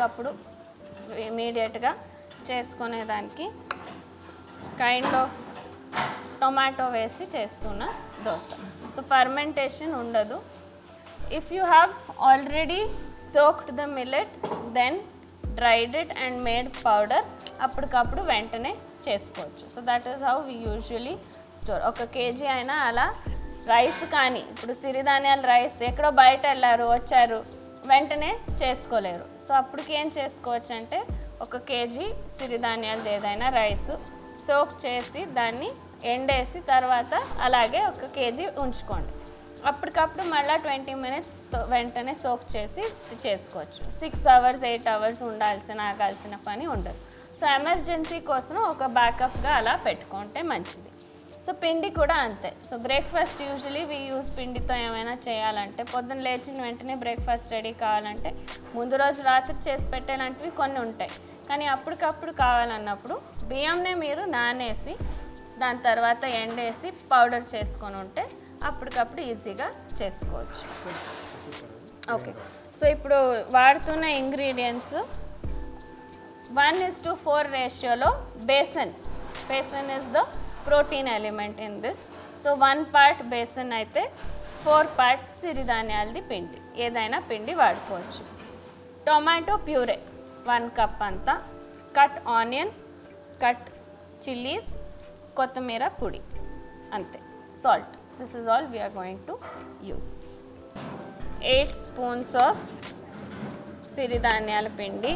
అప్పటికప్పుడు ఇమీడియట్గా చేసుకునేదానికి kind of tomato వేసి చేస్తున్న దోశ సో ఫర్మెంటేషన్ ఉండదు if you have already soaked the millet then dried it and made powder అప్పటికప్పుడు వెంటనే చేసుకోవచ్చు so that is how we usually store ఒక కేజీ అయినా అలా రైస్ కానీ ఇప్పుడు సిరిధాన్యాల రైస్ ఎక్కడో బయట వెళ్ళారు వచ్చారు వెంటనే చేసుకోలేరు సో అప్పటికి ఏం చేసుకోవచ్చు అంటే ఒక కేజీ సిరిధాన్యాలది ఏదైనా రైస్ సోక్ చేసి దాన్ని ఎండేసి తర్వాత అలాగే ఒక కేజీ ఉంచుకోండి అప్పటికప్పుడు మళ్ళీ ట్వంటీ మినిట్స్ వెంటనే సోక్ చేసి చేసుకోవచ్చు సిక్స్ అవర్స్ ఎయిట్ అవర్స్ ఉండాల్సిన ఆగాల్సిన పని ఉండదు సో ఎమర్జెన్సీ కోసం ఒక బ్యాకప్గా అలా పెట్టుకుంటే మంచిది సో పిండి కూడా అంతే so breakfast usually we use పిండితో ఏమైనా చేయాలంటే పొద్దున్న లేచిన వెంటనే బ్రేక్ఫాస్ట్ రెడీ కావాలంటే ముందు రోజు రాత్రి చేసి పెట్టేలాంటివి కొన్ని ఉంటాయి కానీ అప్పటికప్పుడు కావాలన్నప్పుడు బియ్యంనే మీరు నానేసి దాని తర్వాత ఎండేసి పౌడర్ చేసుకొని ఉంటే అప్పటికప్పుడు ఈజీగా చేసుకోవచ్చు ఓకే సో ఇప్పుడు వాడుతున్న ingredients one is to four రేషియోలో besan besan is the protein element in this so one part besan అయితే ఫోర్ పార్ట్స్ సిరిధాన్యాలది పిండి ఏదైనా పిండి వాడుకోవచ్చు టొమాటో ప్యూరే వన్ కప్ అంతా కట్ ఆనియన్ కట్ చిల్లీస్ కొత్తిమీర పొడి అంతే salt this is all we're going to use eight spoons of సిరిధాన్యాల పిండి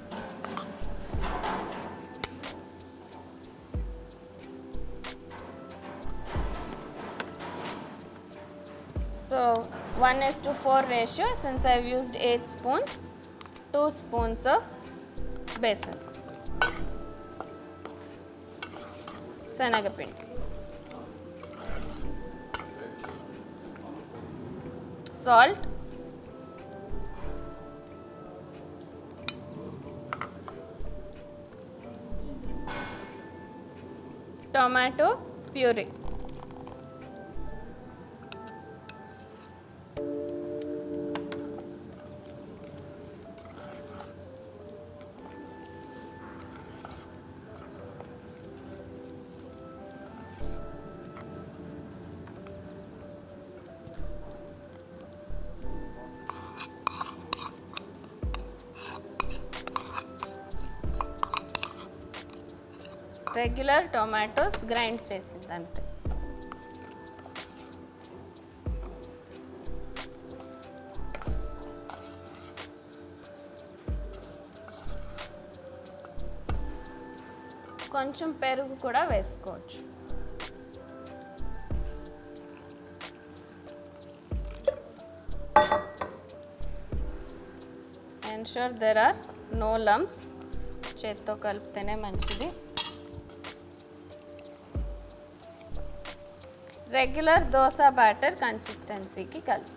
So 1 is to 4 ratio since I've used 8 spoons, 2 spoons of besan. శనగపిండి salt tomato puree regular tomatoes grind చేసింది అంతే కొంచెం పెరుగు కూడా వేసుకోవచ్చు ensure there are no lumps చేత్తో కలిపితేనే మంచిది రెగ్యులర్ దోశ బ్యాటర్ కన్సిస్టెన్సీకి కలుపు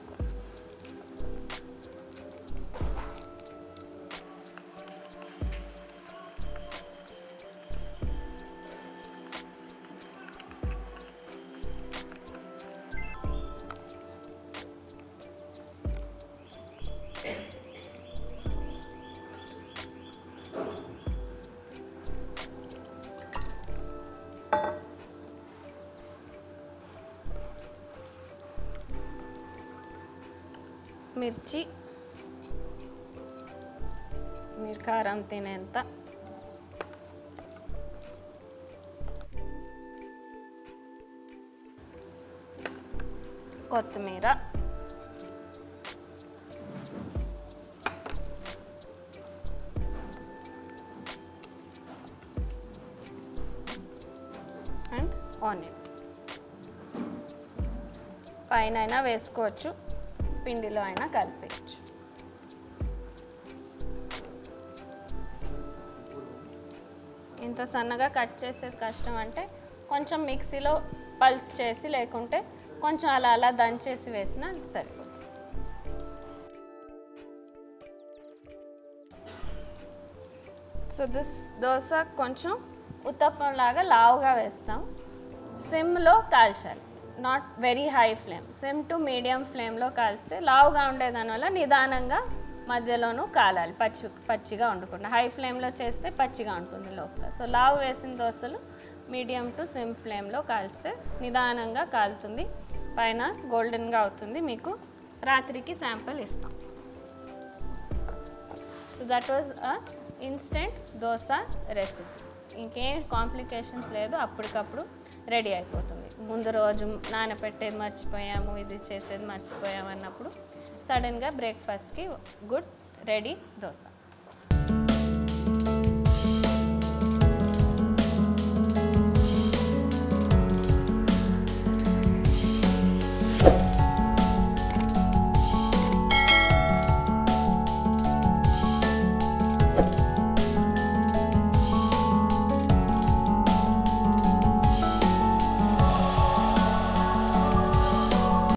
మిర్చి మీరు కారం తినేంత కొత్తిమీర అండ్ ఆనియన్ పైన అయినా వేసుకోవచ్చు పిండిలో అయినా కలిపేయచ్చు ఇంత సన్నగా కట్ చేసేది కష్టం అంటే కొంచెం మిక్సీలో పల్స్ చేసి లేకుంటే కొంచెం అలా అలా దంచేసి వేసినా సరిపోతుంది సో దిస్ దోశ కొంచెం ఉత్తప్పం లాగా లావుగా వేస్తాం సిమ్లో కాల్చాలి not very high flame sim to medium ఫ్లేమ్లో కాల్స్తే లావుగా ఉండేదానివల్ల నిదానంగా మధ్యలోనూ కాలాలి పచ్చి పచ్చిగా వండుకుంటా హై ఫ్లేమ్లో చేస్తే పచ్చిగా ఉంటుంది లోపల సో లావు వేసిన దోశలు మీడియం టు సిమ్ ఫ్లేమ్లో కాల్స్తే నిదానంగా కాలుతుంది పైన గోల్డెన్గా అవుతుంది మీకు రాత్రికి శాంపిల్ ఇస్తాం so that was a instant dosa recipe ఇంకేం కాంప్లికేషన్స్ లేదు అప్పటికప్పుడు రెడీ అయిపోతుంది ముందు రోజు నానబెట్టేది మర్చిపోయాము ఇది చేసేది మర్చిపోయాము అన్నప్పుడు సడన్గా బ్రేక్ఫాస్ట్కి గుడ్ రెడీ దోశ